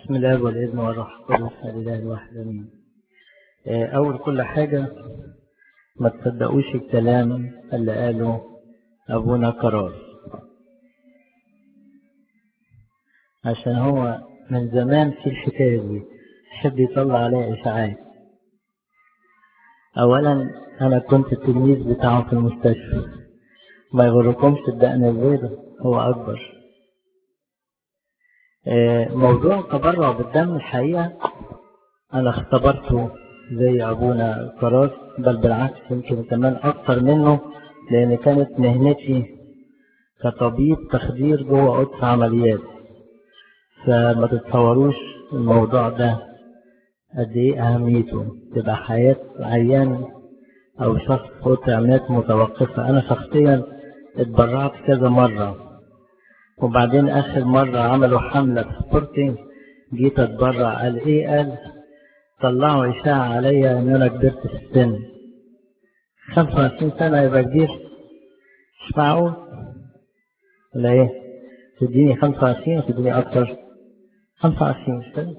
بسم الله والابن والروح القدس الاله الواحد امين اول كل حاجه ما تصدقوش الكلام اللي قاله ابونا قرار عشان هو من زمان في الحكايه دي يحب يطلع عليها اشاعات اولا انا كنت التلميذ بتاعه في المستشفى ما يغركمش الدقن البيضة هو اكبر موضوع التبرع بالدم الحقيقة أنا اختبرته زي أبونا كراس بل بالعكس يمكن كمان أكتر منه لأن كانت مهنتي كطبيب تخدير جوه أوضة عمليات فما تتصوروش الموضوع ده قد إيه أهميته تبقى حياة عيان أو شخص في أوضة عمليات متوقفة أنا شخصيا اتبرعت كذا مرة وبعدين آخر مرة عملوا حملة في سبورتنج جيت أتبرع قال إيه قال طلعوا إشاعة عليا إن أنا كبرت في السن 25 سنة يبقى كبير مش معقول ولا إيه؟ تديني 25 وتديني أكتر 25 سنة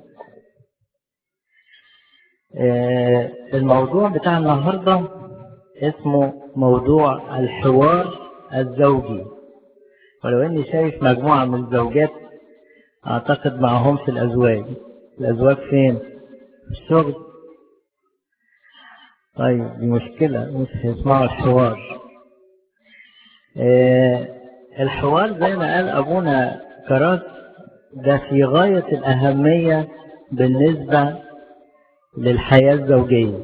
آه الموضوع بتاع النهاردة اسمه موضوع الحوار الزوجي ولو اني شايف مجموعة من الزوجات اعتقد معهمش الازواج الازواج فين في الشغل طيب دي مشكلة مش هيسمعوا الحوار اه الحوار زي ما قال ابونا كراس ده في غاية الاهمية بالنسبة للحياة الزوجية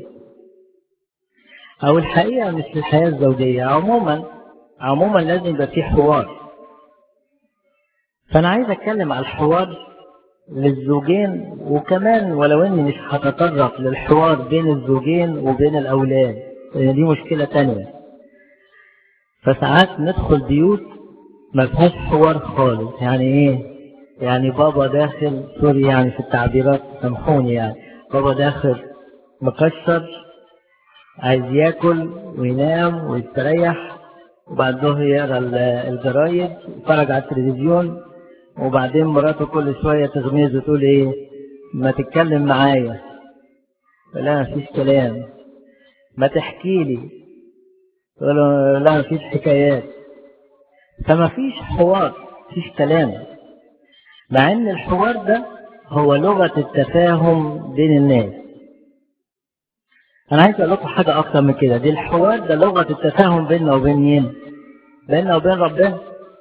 او الحقيقة مش الحياة الزوجية عموما عموما لازم يبقى في حوار فأنا عايز أتكلم على الحوار للزوجين وكمان ولو إني مش هتطرق للحوار بين الزوجين وبين الأولاد لأن دي مشكلة تانية فساعات ندخل بيوت ما فيهاش حوار خالص يعني إيه؟ يعني بابا داخل سوري يعني في التعبيرات سامحوني يعني بابا داخل مكشر عايز ياكل وينام ويستريح وبعد ظهر يقرا الجرايد يتفرج على التلفزيون وبعدين مراته كل شوية تغمز وتقول ايه ما تتكلم معايا لا مفيش كلام ما تحكي لي تقول لا مفيش حكايات فما فيش حوار مفيش كلام مع ان الحوار ده هو لغة التفاهم بين الناس انا عايز اقول لكم حاجة اكتر من كده دي الحوار ده لغة التفاهم بيننا وبين مين بيننا وبين ربنا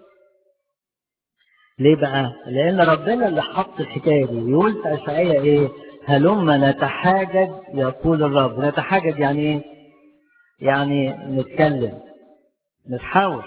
ليه بقى لان ربنا اللي حط الحكايه دي يقول في اشعياء ايه هلما نتحاجج يقول الرب نتحاجج يعني ايه يعني نتكلم نتحاور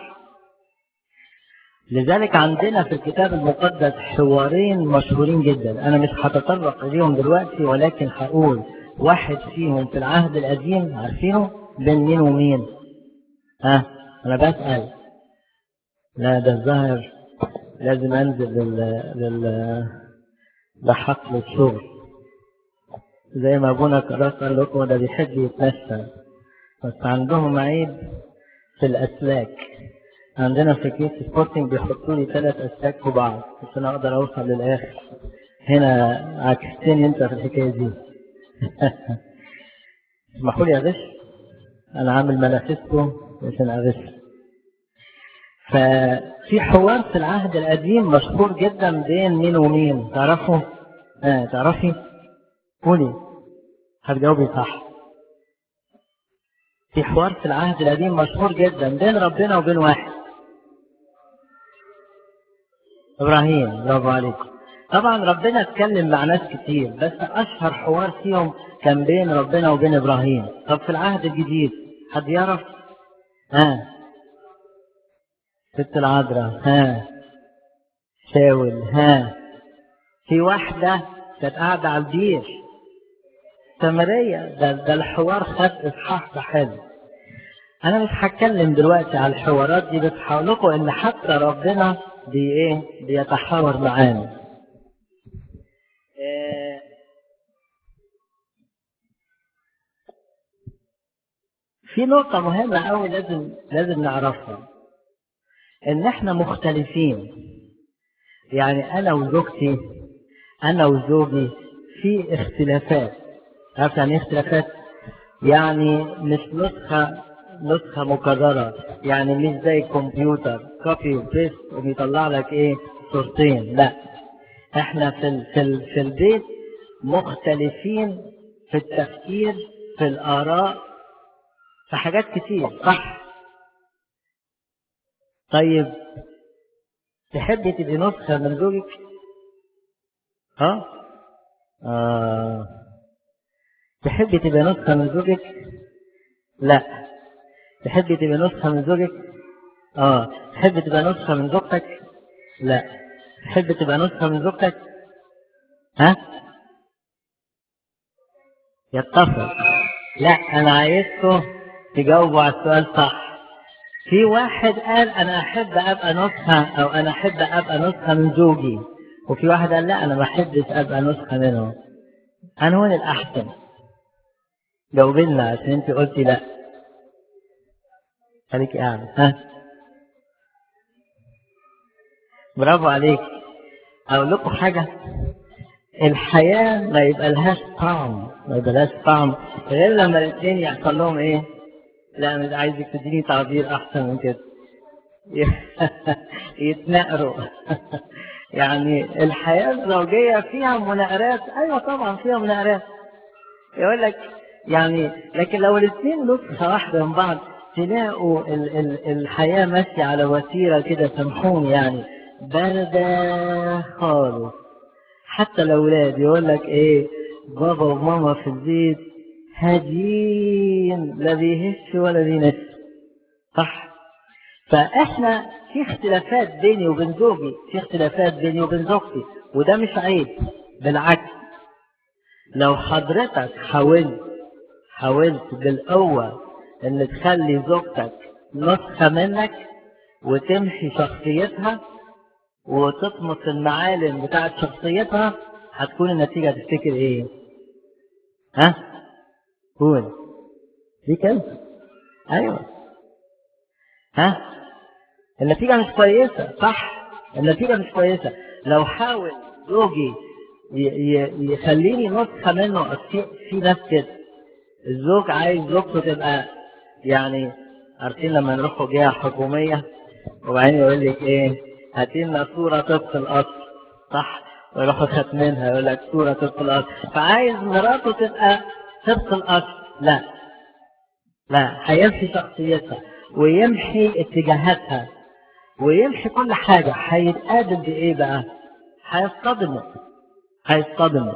لذلك عندنا في الكتاب المقدس حوارين مشهورين جدا انا مش هتطرق اليهم دلوقتي ولكن هقول واحد فيهم في العهد القديم عارفينه بين مين ومين ها انا بسأل لا ده الظاهر لازم انزل لل لل لحقل الشغل زي ما ابونا كراس قال لكم ده بيحب يتمشى بس عندهم عيب في الاسلاك عندنا في كيس سبورتنج بيحطوا لي ثلاث اسلاك في بعض عشان اقدر اوصل للاخر هنا عكستني انت في الحكايه دي اسمحوا لي اغش انا عامل ملافسكم عشان اغش ففي حوار في العهد القديم مشهور جدا بين مين ومين تعرفوا اه تعرفي قولي هتجاوبي صح في حوار في العهد القديم مشهور جدا بين ربنا وبين واحد ابراهيم برافو عليكم طبعا ربنا اتكلم مع ناس كتير بس اشهر حوار فيهم كان بين ربنا وبين ابراهيم طب في العهد الجديد حد يعرف ها آه. ست العذراء ها شاول ها في واحدة كانت قاعدة على البير سامرية ده, ده الحوار خد إصحاح حلو أنا مش هتكلم دلوقتي على الحوارات دي بس هقول لكم إن حتى ربنا بي إيه بيتحاور معانا إيه في نقطة مهمة أوي لازم لازم نعرفها ان احنا مختلفين يعني انا وزوجتي أنا وزوجي في اختلافات عارف يعني ايه اختلافات؟ يعني مش نسخة نسخة مكررة يعني مش زي الكمبيوتر كوبي وبيست وبيطلع لك ايه صورتين لا احنا في ال في ال في البيت مختلفين في التفكير في الآراء في حاجات كتير صح طيب تحبي تبقي نسخة من زوجك؟ ها؟ آه. تحبي تبقي نسخة من زوجك؟ لا تحبي تبقى نسخة من زوجك؟ اه تحبي تبقى نسخة من زوجتك؟ لا تحبي تبقى نسخة من زوجتك؟ ها؟ يتفق لا انا عايزكم تجاوبوا على السؤال صح في واحد قال انا احب ابقى نسخة او انا احب ابقى نسخة من زوجي وفي واحد قال لا انا ما احبش ابقى نسخة منه انا هون الاحسن جاوبي لنا عشان انت قلتي لا خليكي قاعدة ها برافو عليك اقول لكم حاجة الحياة ما يبقى لهاش طعم ما يبقى لهاش طعم غير لما الاثنين يحصل لهم ايه لا مش عايزك تديني تعبير احسن من كده يتنقروا يعني الحياة الزوجية فيها مناقرات ايوه طبعا فيها مناقرات يقول لك يعني لكن لو الاثنين نسخة واحدة من بعض تلاقوا ال ال الحياة ماشية على وتيرة كده سامحوني يعني باردة خالص حتى الأولاد يقول لك إيه بابا وماما في البيت هاديين لا بيهش ولا بينس صح فإحنا في اختلافات بيني وبين زوجي في اختلافات بيني وبين زوجتي وده مش عيب بالعكس لو حضرتك حاولت حاولت بالقوة اللي تخلي زوجتك نسخة منك وتمحي شخصيتها وتطمس المعالم بتاعت شخصيتها هتكون النتيجة تفتكر ايه ها قول دي كده ايوه ها النتيجة مش كويسة صح النتيجة مش كويسة لو حاول زوجي يخليني نسخة منه في, في ناس كده الزوج عايز زوجته تبقى يعني عارفين لما نروحوا جهة حكومية وبعدين يقول لك ايه هاتي لنا صورة طبق الأصل صح ويروحوا ختمينها يقول لك صورة طبق الأصل فعايز مراته تبقى طبق الأصل لا لا هيمحي شخصيتها ويمحي اتجاهاتها ويمحي كل حاجة هيتقابل بإيه بقى؟ هيصطدموا هيصطدموا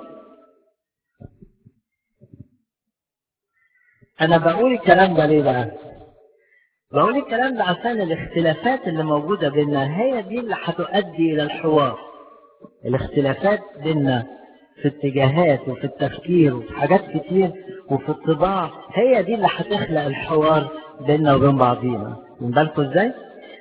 أنا بقول الكلام ده ليه بقى؟ بقول الكلام ده عشان الاختلافات اللي موجودة بيننا هي دي اللي هتؤدي إلى الحوار الاختلافات بيننا في اتجاهات وفي التفكير وفي حاجات كتير وفي الطباع هي دي اللي هتخلق الحوار بيننا وبين بعضينا من بالكم ازاي؟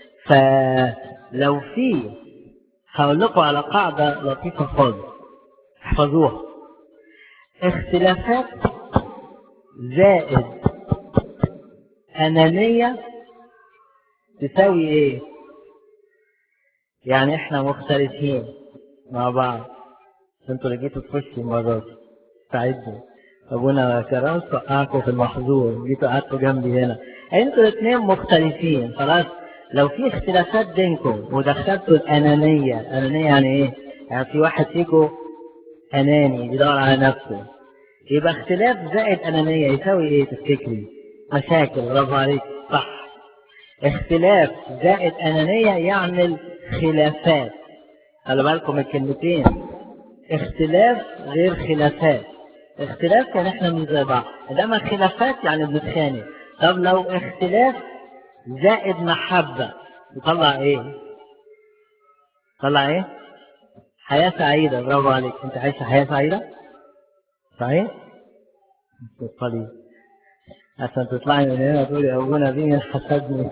فلو في هقول لكم على قاعدة لطيفة خالص احفظوها اختلافات زائد أنانية تساوي ايه يعني احنا مختلفين مع بعض انتوا اللي جيتوا تخشوا المرة دي ساعدني ابونا كراس وقعكم في المحظور جيتوا قعدتوا جنبي هنا انتوا الاثنين مختلفين خلاص لو في اختلافات بينكم ودخلتوا الانانية انانية يعني ايه يعني في واحد فيكم اناني بيدور على نفسه يبقى اختلاف زائد انانية يساوي ايه تفتكري مشاكل برافو عليك صح اختلاف زائد أنانية يعمل خلافات خلي بالكم الكلمتين اختلاف غير خلافات اختلاف كان احنا مش زي بعض انما خلافات يعني بنتخانق طب لو اختلاف زائد محبة يطلع ايه طلع ايه حياة سعيدة برافو عليك انت عايشة حياة سعيدة صحيح اتفضلي عشان تطلعي من هنا تقولي ابونا مين حسدني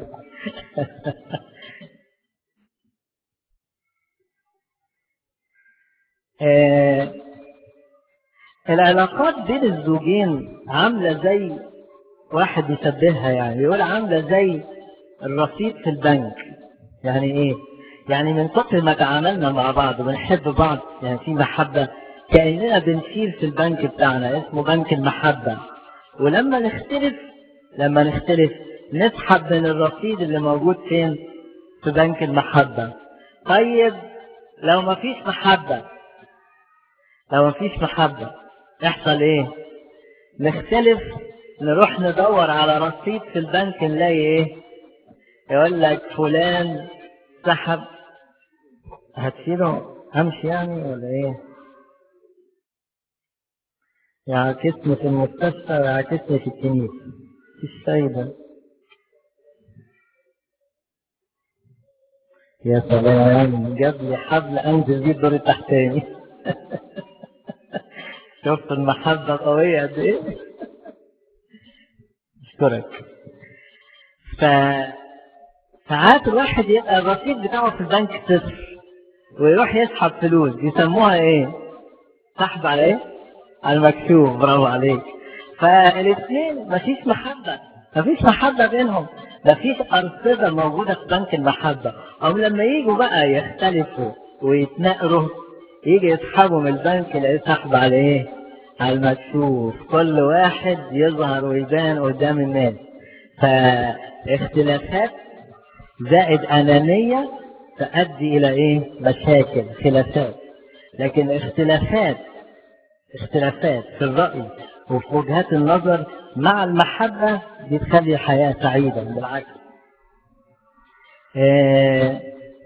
آه العلاقات بين الزوجين عاملة زي واحد يشبهها يعني يقول عاملة زي الرصيد في البنك يعني ايه يعني من كتر ما تعاملنا مع بعض وبنحب بعض يعني في محبة كأننا بنشيل في البنك بتاعنا اسمه بنك المحبة ولما نختلف لما نختلف نسحب من الرصيد اللي موجود فين في بنك المحبة طيب لو ما فيش محبة لو ما فيش محبة يحصل ايه نختلف نروح ندور على رصيد في البنك نلاقي ايه يقول لك فلان سحب هتشيله امشي يعني ولا ايه يعكسني في المستشفى ويعكسني في الكنيسة مفيش فايدة يا سلام جاب لي حبل انزل بيه الدور التحتاني شفت المحبة قوية قد ايه اشكرك ف ساعات الواحد يبقى الرصيد بتاعه في البنك صفر ويروح يسحب فلوس يسموها ايه سحب على ايه على المكتوب برافو عليك فالاثنين مفيش محبة مفيش محبة بينهم مفيش أرصدة موجودة في بنك المحبة أو لما يجوا بقى يختلفوا ويتناقروا يجي يسحبوا من البنك يلاقيه سحب على ايه على المكشوف كل واحد يظهر ويبان قدام الناس فاختلافات زائد أنانية تؤدي إلى إيه؟ مشاكل خلافات لكن اختلافات اختلافات في الرأي وفي وجهات النظر مع المحبة دي تخلي الحياة سعيدة بالعكس آه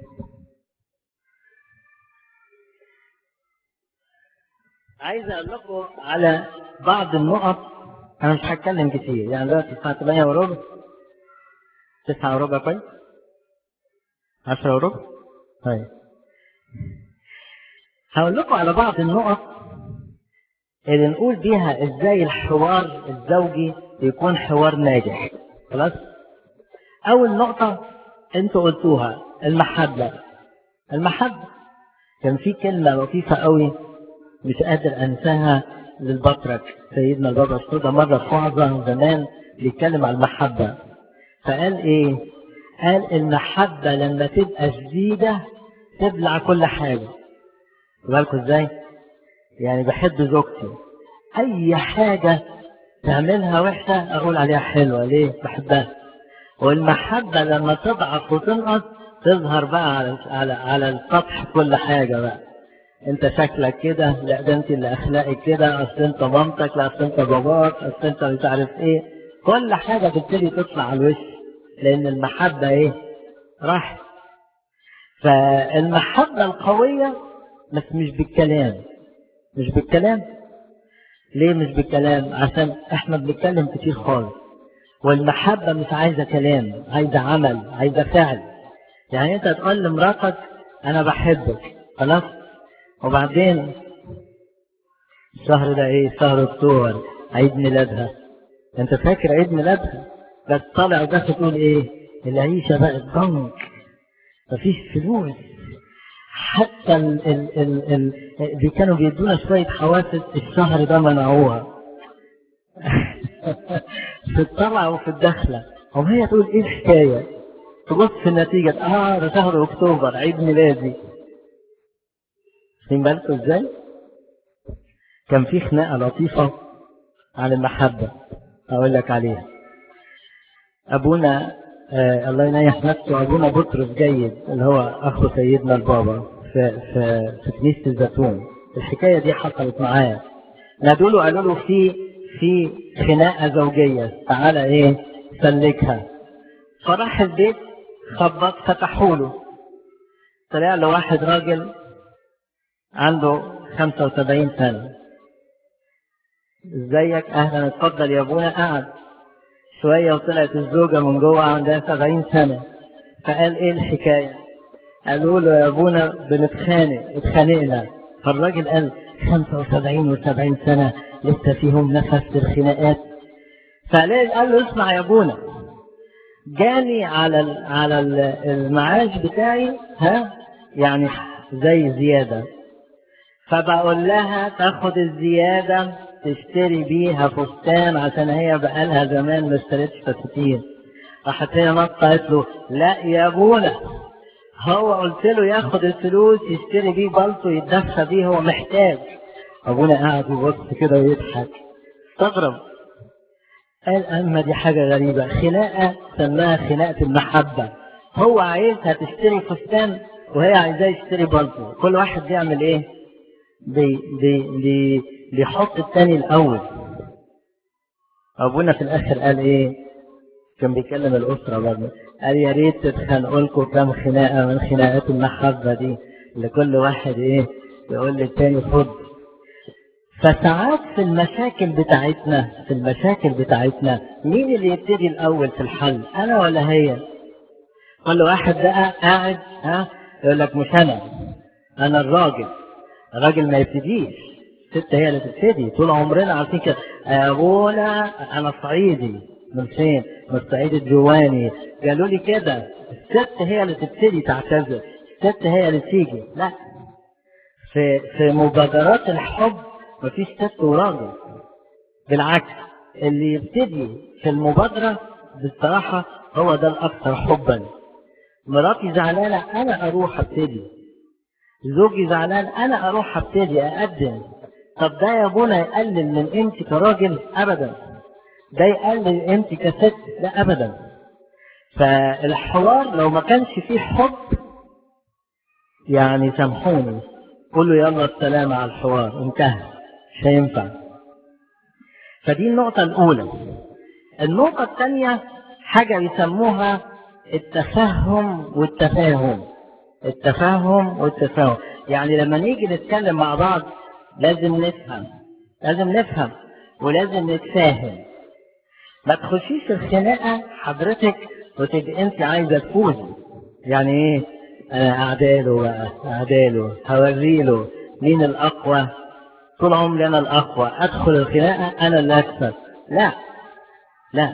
عايز اقول لكم على بعض النقط انا مش هتكلم كتير يعني دلوقتي الساعه 8 وربع 9 وربع كويس 10 وربع طيب هقول لكم على بعض النقط اللي نقول بيها ازاي الحوار الزوجي يكون حوار ناجح خلاص اول نقطه انتوا قلتوها المحبه المحبه كان في كلمه لطيفه قوي مش قادر انساها للبطرك سيدنا البابا السوداء مره في وعظه زمان بيتكلم عن المحبه فقال ايه؟ قال المحبه لما تبقى شديده تبلع كل حاجه بالكم ازاي؟ يعني بحب زوجتي اي حاجه تعملها وحشه اقول عليها حلوه ليه؟ بحبها والمحبه لما تضعف وتنقص تظهر بقى على على على السطح كل حاجه بقى انت شكلك كده لا ده انت اللي اخلاقك كده اصل انت مامتك لا اصل انت باباك اصل انت مش عارف ايه كل حاجه تبتدي تطلع على الوش لان المحبه ايه راح فالمحبه القويه بس مش بالكلام مش بالكلام ليه مش بالكلام عشان احنا بنتكلم كتير خالص والمحبه مش عايزه كلام عايزه عمل عايزه فعل يعني انت تقول لمراتك انا بحبك خلاص وبعدين الشهر ده ايه شهر اكتوبر عيد ميلادها انت فاكر عيد ميلادها بس طالع بس تقول ايه العيشة بقت ضنك مفيش فلوس حتى ال ال ال ال دي كانوا بيدونا شوية حوافز الشهر ده منعوها في الطلعة وفي الدخلة وهي تقول ايه الحكاية تبص في النتيجة اه ده شهر اكتوبر عيد ميلادي واخدين بالكم ازاي؟ كان في خناقه لطيفه عن المحبه اقول لك عليها. ابونا آه الله ينيح نفسه ابونا بطرس جيد اللي هو اخو سيدنا البابا في في في كنيسه الزيتون. الحكايه دي حصلت معايا. نادوا له قالوا له في في خناقه زوجيه تعالى ايه سلكها. فراح البيت خبط فتحوا له. طلع له واحد راجل عنده 75 سنة ازيك اهلا اتفضل يا ابونا قعد شوية وطلعت الزوجة من جوه عندها 70 سنة فقال ايه الحكاية قالوا له يا ابونا بنتخانق اتخانقنا فالراجل قال 75 و70 سنة لسه فيهم نفس الخناقات فقال قال له اسمع يا ابونا جاني على ال على ال المعاش بتاعي ها يعني زي زياده فبقول لها تاخد الزيادة تشتري بيها فستان عشان هي بقالها زمان ما اشتريتش فساتين راحت هي نطة قالت له لا يا ابونا هو قلت له ياخد الفلوس يشتري بيه بلطو يتدفى بيه هو محتاج ابونا قاعد يبص كده ويضحك استغرب قال اما دي حاجه غريبه خناقه سماها خناقه المحبه هو عايزها تشتري فستان وهي عايزاه يشتري بلطو كل واحد بيعمل ايه بي بي بي بيحط التاني الاول ابونا في الاخر قال ايه كان بيكلم الاسره برضه قال يا ريت تتخانقوا لكم كام خناقه من خناقات المحبه دي اللي كل واحد ايه يقول للتاني خد فساعات في المشاكل بتاعتنا في المشاكل بتاعتنا مين اللي يبتدي الاول في الحل انا ولا هي كل واحد بقى قاعد ها يقول لك مش انا انا الراجل الراجل ما يبتديش الست هي اللي تبتدي طول عمرنا عارفين كده ابونا انا صعيدي من فين؟ من الصعيد الجواني قالوا لي كده الست هي اللي تبتدي تعتذر الست هي اللي تيجي لا في في مبادرات الحب مفيش ست وراجل بالعكس اللي يبتدي في المبادرة بصراحة هو ده الأكثر حبا مراتي زعلانة أنا أروح أبتدي زوجي زعلان أنا أروح أبتدي أقدم طب ده يا ابونا يقلل من قيمتي كراجل أبدا ده يقلل قيمتي كست لا أبدا فالحوار لو ما كانش فيه حب يعني سامحوني قول له يلا السلام على الحوار انتهى مش هينفع فدي النقطة الأولى النقطة الثانية حاجة يسموها التفهم والتفاهم التفاهم والتفاهم يعني لما نيجي نتكلم مع بعض لازم نفهم لازم نفهم ولازم نتفاهم ما تخشيش الخناقة حضرتك وتبقى انت عايزة تفوزي يعني ايه انا اعداله بقى اعداله هوريله مين الاقوى طول عمري انا الاقوى ادخل الخناقه انا اللي اكسب لا لا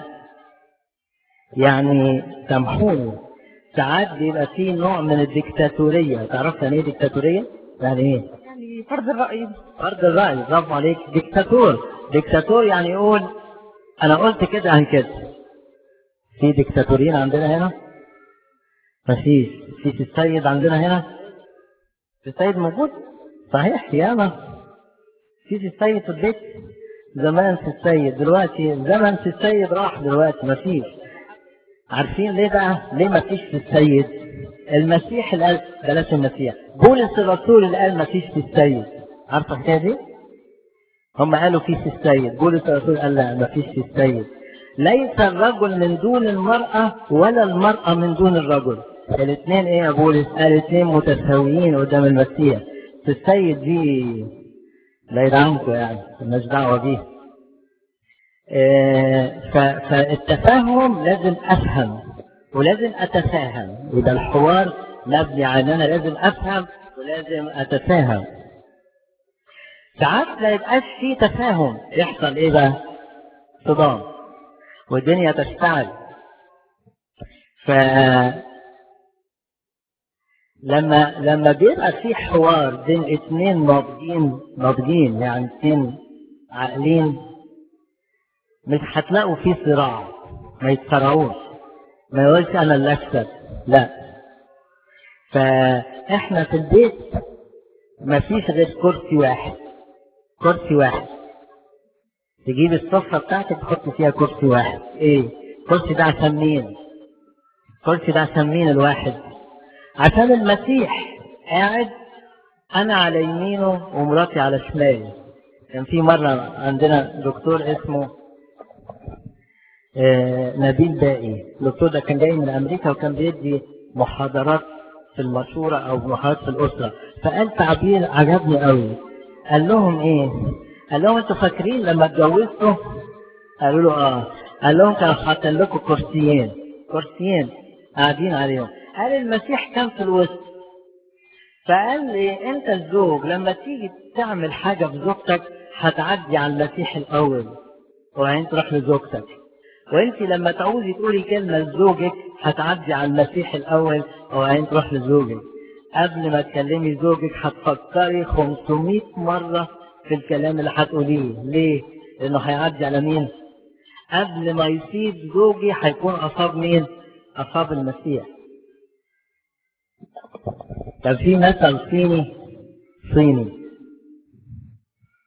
يعني سامحوني ساعات بيبقى في نوع من الديكتاتوريه تعرف يعني ايه ديكتاتوريه يعني ايه يعني فرض الرأي فرض الراي برافو عليك ديكتاتور ديكتاتور يعني يقول انا قلت كده عن كده في ديكتاتورين عندنا هنا مفيش في السيد عندنا هنا في السيد موجود صحيح ياما في السيد في البيت زمان في السيد دلوقتي زمن في السيد راح دلوقتي مفيش عارفين ليه بقى ليه مفيش في السيد المسيح اللي قال بلاش المسيح بولس الرسول اللي قال مفيش في السيد عارفه الحكايه دي هم قالوا في في السيد بولس الرسول قال لا مفيش في السيد ليس الرجل من دون المرأة ولا المرأة من دون الرجل الاثنين ايه يا بولس قال الاثنين متساويين قدام المسيح في السيد دي لا يدعمكم يعني مالناش دعوة بيه آه، ف- فالتفاهم لازم افهم ولازم اتفاهم يبقى الحوار مبني على ان انا لازم افهم ولازم اتفاهم ساعات لا يبقاش في تفاهم يحصل ايه بقى صدام والدنيا تشتعل ف لما لما بيبقى في حوار بين اتنين ناضجين ناضجين يعني اتنين عاقلين مش هتلاقوا في صراع ما يتصارعوش ما يقولش انا اللي اكسب لا فاحنا في البيت ما فيش غير كرسي واحد كرسي واحد تجيب الصفة بتاعتك تحط فيها كرسي واحد ايه الكرسي ده عشان مين الكرسي ده عشان مين الواحد عشان المسيح قاعد انا على يمينه ومراتي على شمالي كان في مرة عندنا دكتور اسمه آه، نبيل باقي الدكتور ده كان جاي من امريكا وكان بيدي محاضرات في المشورة او محاضرات في الاسرة فقال تعبير عجبني قوي قال لهم ايه قال لهم انتوا فاكرين لما اتجوزتوا قالوا له اه قال لهم كانوا حاطين لكم كرسيين كرسيين قاعدين عليهم قال المسيح كان في الوسط فقال لي انت الزوج لما تيجي تعمل حاجة في زوجتك هتعدي على المسيح الاول وبعدين تروح لزوجتك وانت لما تعوزي تقولي كلمة لزوجك هتعدي على المسيح الاول وبعدين تروح لزوجك قبل ما تكلمي زوجك هتفكري 500 مرة في الكلام اللي هتقوليه ليه؟ لانه هيعدي على مين؟ قبل ما يصيب زوجي هيكون اصاب مين؟ اصاب المسيح كان في مثل صيني صيني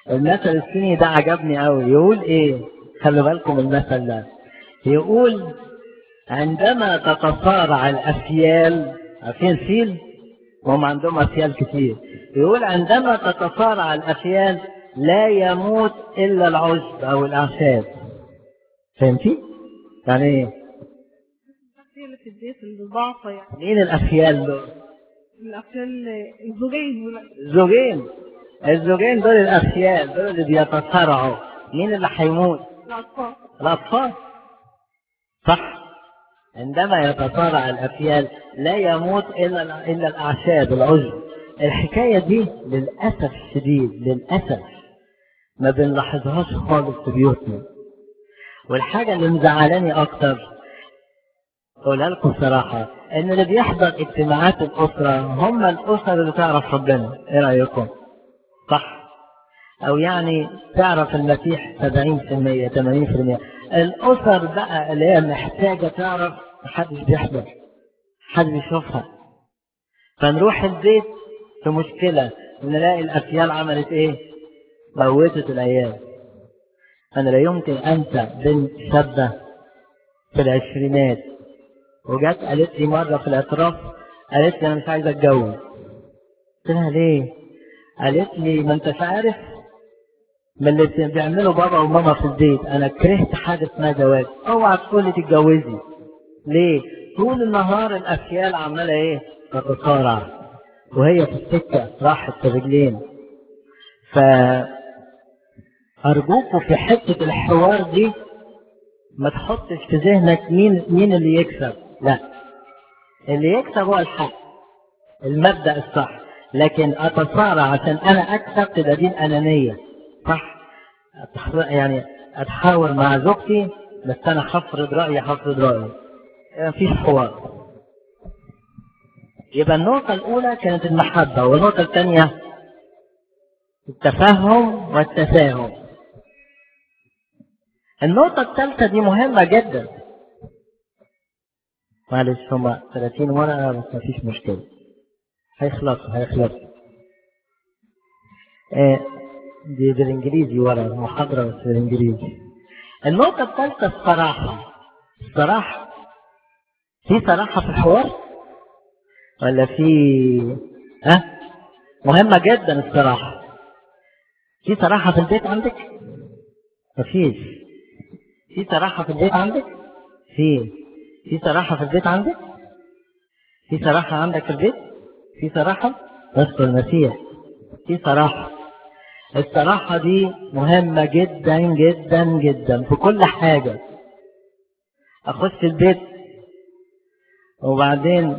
المثل الصيني ده عجبني قوي يقول ايه خلوا بالكم المثل ده يقول عندما تتصارع الافيال عارفين الفيل وهم عندهم افيال كتير يقول عندما تتصارع الافيال لا يموت الا العشب او الاعشاب فهمتي يعني ايه الأفيال اللي في البيت الضعفة يعني مين الافيال دول الأفيال الزوجين ولا- الزوجين الزوجين دول الافيال دول اللي بيتصارعوا مين اللي هيموت الأطفال الأطفال صح عندما يتصارع الأفيال لا يموت إلا إلا الأعشاب العشب الحكاية دي للأسف الشديد للأسف ما بنلاحظهاش خالص في بيوتنا والحاجة اللي مزعلاني أكتر أقولها لكم بصراحة إن اللي بيحضر اجتماعات الأسرة هم الأسر اللي تعرف ربنا إيه رأيكم؟ صح او يعني تعرف المسيح 70% 80% الاسر بقى اللي هي محتاجه تعرف محدش بيحضر محدش بيشوفها فنروح البيت في مشكله نلاقي الافيال عملت ايه موتت العيال انا لا يمكن انسى بنت شابه في العشرينات وجت قالت لي مره في الاعتراف قالت لي انا مش عايزه اتجوز قلت لها ليه قالت لي ما انتش عارف من اللي بيعملوا بابا وماما في البيت انا كرهت حاجه اسمها جواز اوعى تقولي تتجوزي ليه طول النهار الافيال عماله ايه تتصارع وهي في السكه راحت في رجلين ف ارجوكوا في حته الحوار دي ما تحطش في ذهنك مين مين اللي يكسب لا اللي يكسب هو الحق المبدا الصح لكن اتصارع عشان انا اكسب تبقى دي الانانيه صح أتح- يعني اتحاور مع زوجتي بس انا هفرض رايي هفرض رايي مفيش حوار يبقى النقطة الأولى كانت المحبة والنقطة الثانية التفهم والتفاهم النقطة الثالثة دي مهمة جدا معلش هما 30 ورقة بس مفيش مشكلة هيخلصوا هيخلصوا آه، دي بالانجليزي ورا المحاضرة بس بالانجليزي النقطة الثالثة الصراحة الصراحة في صراحة في الحوار ولا في ها مهمة جدا الصراحة في صراحة في البيت عندك مفيش في صراحة في البيت عندك في في صراحة في البيت عندك في صراحة عندك في البيت في صراحة اذكر المسيح في صراحة الصراحة دي مهمة جدا جدا جدا في كل حاجة أخش البيت وبعدين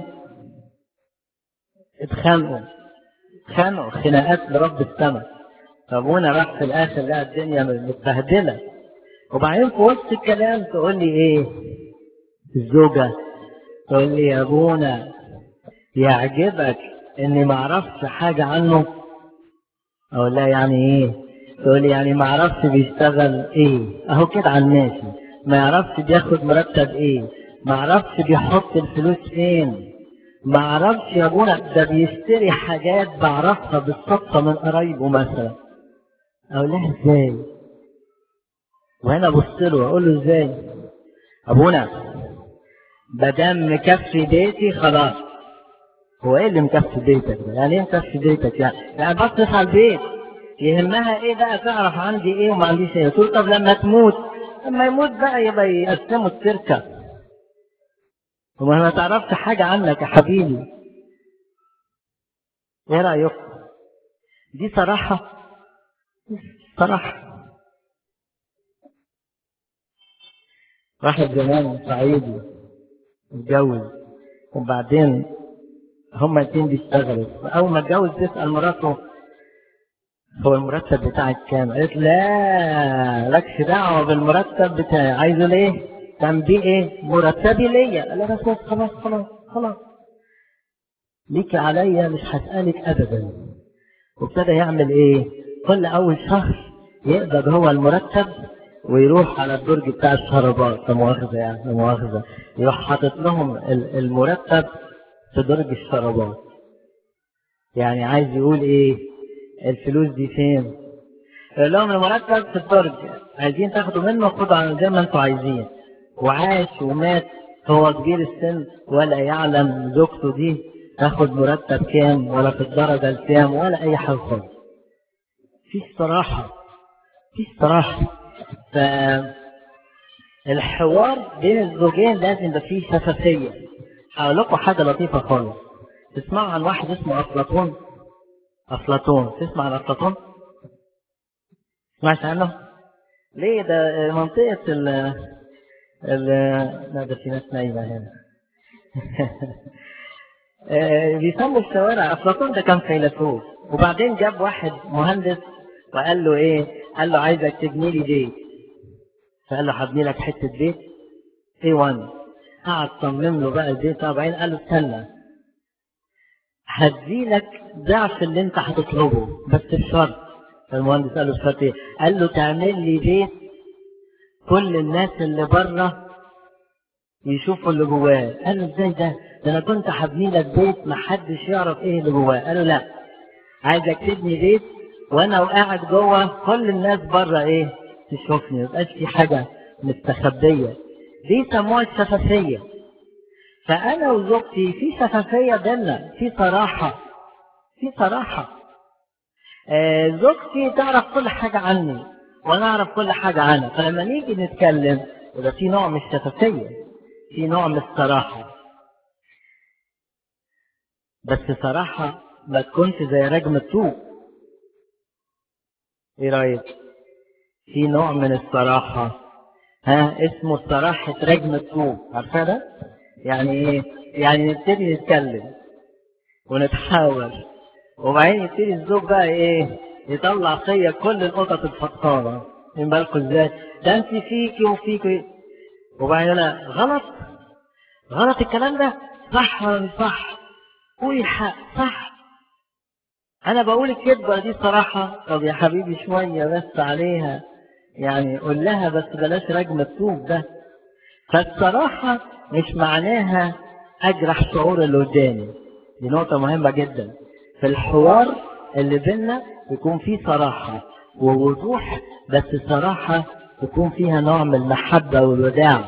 اتخانقوا اتخانقوا خناقات لرب السماء فابونا راح في الاخر لقى الدنيا متبهدله وبعدين في وسط الكلام تقول لي ايه الزوجه تقول لي يا ابونا يعجبك اني ما اعرفش حاجه عنه اقول لها يعني ايه تقول لي يعني ما اعرفش بيشتغل ايه اهو كده على الماشي ما يعرفش بياخد مرتب ايه ما اعرفش بيحط الفلوس فين ما اعرفش يا ابونا ده بيشتري حاجات بعرفها بالصدفه من قرايبه مثلا اقول لها ازاي وهنا ابص له واقول له ازاي ابونا مادام مكفي بيتي خلاص هو ايه اللي مكفي بيتك ده؟ يعني ايه مكفي بيتك يعني يعني بصرف على البيت يهمها ايه بقى تعرف عندي ايه وما عنديش ايه تقول طب لما تموت لما يموت بقى يبقى يقسموا التركه وما ما تعرفش حاجه عنك يا حبيبي ايه رايكم دي صراحه صراحه واحد زمان صعيدي اتجوز وبعدين هما الاتنين بيشتغلوا اول ما اتجوز تسال مراته هو المرتب بتاعك كام؟ قالت لا لكش دعوه بالمرتب بتاعي عايزه ليه؟ كان بيه ايه؟ مرتبي ليا قال لها بس بس خلاص خلاص خلاص ليك عليا مش هسألك ابدا وابتدى يعمل ايه؟ كل اول شهر يقبض هو المرتب ويروح على الدرج بتاع الشربات لا مؤاخذة يعني لا مؤاخذة يروح حاطط لهم ال- المرتب في درج الشربات يعني عايز يقول ايه الفلوس دي فين يقول لهم المرتب في الدرج عايزين تاخدوا منه خدوا على زي ما انتوا عايزين وعاش ومات هو كبير السن ولا يعلم زوجته دي تاخد مرتب كام ولا في الدرجة الكام ولا أي حاجة خالص. في الصراحة في الصراحة ف الحوار بين الزوجين لازم يبقى فيه شفافية. هقول لكم حاجة لطيفة خالص. تسمعوا عن واحد اسمه أفلاطون؟ أفلاطون، تسمع عن أفلاطون؟ سمعت عنه؟ ليه ده منطقة ال ال لا ده في ناس نايمة هنا. بيسموا الشوارع أفلاطون ده كان فيلسوف وبعدين جاب واحد مهندس وقال له إيه؟ قال له عايزك تبني لي بيت. فقال له هبني لك حتة بيت A1 قعد صمم له بقى البيت وبعدين قال له استنى هديلك ضعف اللي انت هتطلبه بس بشرط المهندس قال له بشرط ايه؟ قال له تعمل لي بيت كل الناس اللي بره يشوفوا اللي جواه قال له ازاي ده؟ ده انا كنت هبني لك بيت محدش يعرف ايه اللي جواه قال له لا عايزك تبني بيت وانا وقاعد جوه كل الناس بره ايه؟ تشوفني ما يبقاش في حاجه مستخبيه دي سموها الشفافيه فانا وزوجتي في شفافيه بينا في صراحه في صراحه آه زوجتي تعرف كل حاجه عني وانا اعرف كل حاجه عنها فلما نيجي نتكلم يبقى في نوع من الشفافيه في نوع من الصراحه بس صراحه ما تكونش زي رجم الطوب ايه رايك في نوع من الصراحه ها اسمه صراحه رجم الطوب عارفه ده يعني ايه يعني نبتدي نتكلم ونتحاور وبعدين يبتدي الزوج بقى ايه يطلع فيا كل القطط الفطانه من بالكم ازاي ده انت فيكي وفيكي وبعدين انا غلط غلط الكلام ده صح ولا مش صح قولي حق صح انا بقول الكذبه دي صراحه طب يا حبيبي شويه بس عليها يعني قول لها بس بلاش رجم الطوب ده فالصراحه مش معناها اجرح شعور اللي قدامي دي نقطه مهمه جدا في الحوار اللي بينا يكون فيه صراحه ووضوح بس صراحه تكون فيها نوع من المحبه والوداع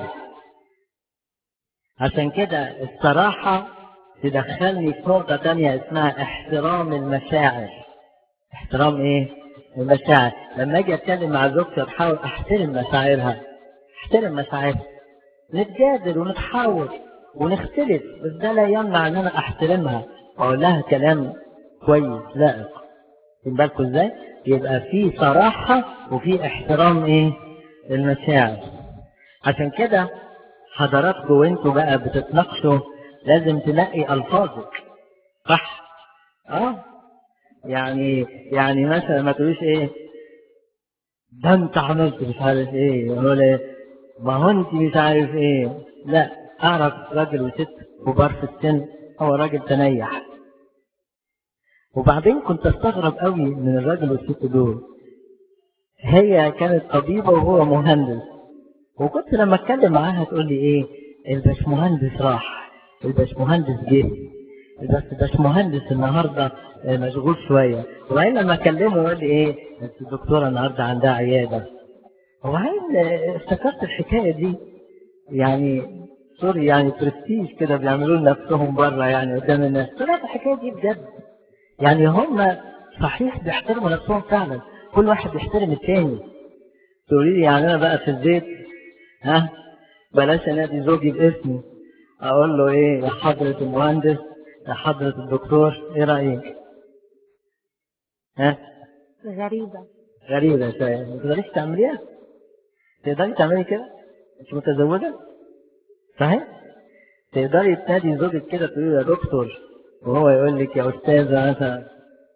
عشان كده الصراحه تدخلني في نقطة تانية اسمها احترام المشاعر. احترام ايه؟ المشاعر. لما اجي اتكلم مع زوجتي بحاول احترم مشاعرها. احترم مشاعرها. نتجادل ونتحاور ونختلف بس ده لا يمنع ان انا احترمها واقول لها كلام كويس لائق. واخدين بالكم ازاي؟ يبقى في صراحة وفي احترام ايه؟ المشاعر. عشان كده حضراتكم وانتوا بقى بتتناقشوا لازم تنقي الفاظك صح اه يعني يعني مثلا ما تقوليش ايه ده انت عملت مش عارف ايه يقول ايه ما هو انت مش عارف ايه لا اعرف راجل وست كبار في السن هو راجل تنيح وبعدين كنت استغرب قوي من الراجل والست دول هي كانت طبيبه وهو مهندس وكنت لما اتكلم معاها تقول لي ايه الباشمهندس راح الباشمهندس جه بس الباشمهندس النهارده مشغول شويه وبعدين لما اكلمه يقول لي ايه الدكتوره النهارده عندها عياده وبعدين افتكرت الحكايه دي يعني سوري يعني برستيج كده بيعملوا لنفسهم بره يعني قدام الناس طلعت الحكايه دي بجد يعني هم صحيح بيحترموا نفسهم فعلا كل واحد بيحترم التاني تقولي لي يعني انا بقى في البيت ها بلاش انادي زوجي باسمي اقول له ايه يا حضرة المهندس يا حضرة الدكتور ايه رأيك ها غريبة غريبة شوية ما تقدريش تعمليها تقدري تعملي كده مش متزوجة صحيح تقدري تنادي زوجك كده تقولي له يا دكتور وهو يقول لك يا أستاذة مثلا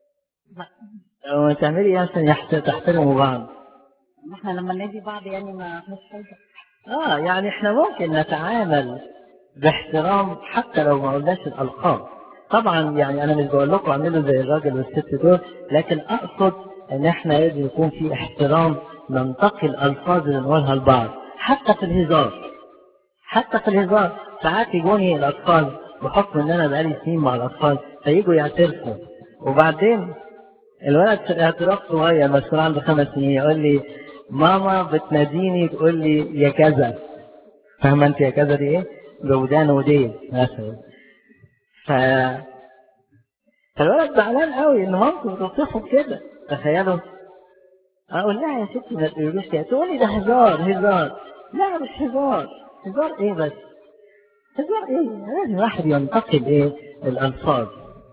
أو تعملي ايه عشان يحت- تحترموا بعض احنا لما ننادي بعض يعني ما فيش حاجة اه يعني احنا ممكن نتعامل باحترام حتى لو ما قلناش الالقاب طبعا يعني انا مش بقول لكم اعملوا زي الراجل والست دول لكن اقصد ان احنا لازم يكون في احترام ننتقي الالفاظ اللي نقولها لبعض حتى في الهزار حتى في الهزار ساعات يجوني الاطفال بحكم ان انا بقالي سنين مع الاطفال فيجوا يعترفوا وبعدين الولد في اعتراف صغير مسؤول عنده خمس سنين يقول لي ماما بتناديني تقول لي يا كذا فاهمه انت يا كذا دي ايه؟ بودان ودين مثلا ف فالولد زعلان قوي ان مامته بتوصفه كده تخيلوا اقول لها يا ستي ما تقوليش كده تقول لي ده هزار هزار لا مش هزار هزار ايه بس هزار ايه لازم الواحد ينتقد ايه الالفاظ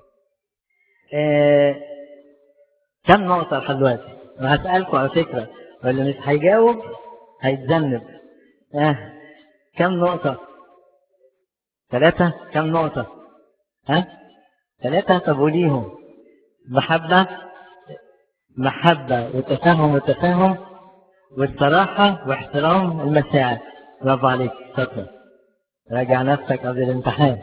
آه كم نقطة لحد دلوقتي؟ أنا هسألكم على فكرة واللي مش هيجاوب هيتذنب. آه كم نقطة؟ ثلاثة؟ كم نقطة؟ ها؟ ثلاثة طب قوليهم. محبة محبة وتفاهم وتفاهم والصراحة واحترام المشاعر. برافو عليك شاطر. راجع نفسك قبل الامتحان.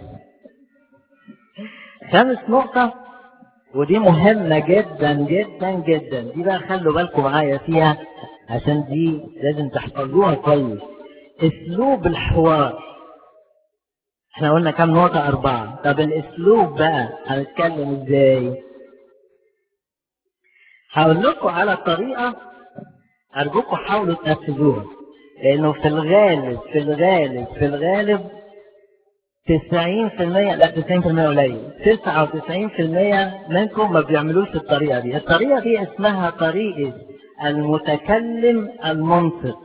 خامس نقطة ودي مهمة جدا جدا جدا دي بقى خلوا بالكم معايا فيها عشان دي لازم تحفظوها كويس اسلوب الحوار احنا قلنا كام نقطة أربعة طب الاسلوب بقى هنتكلم ازاي هقول لكم على طريقة أرجوكم حاولوا تنفذوها لأنه في الغالب في الغالب في الغالب 90% لا 90% قليل 99% منكم ما بيعملوش الطريقة دي الطريقة دي اسمها طريقة المتكلم المنصت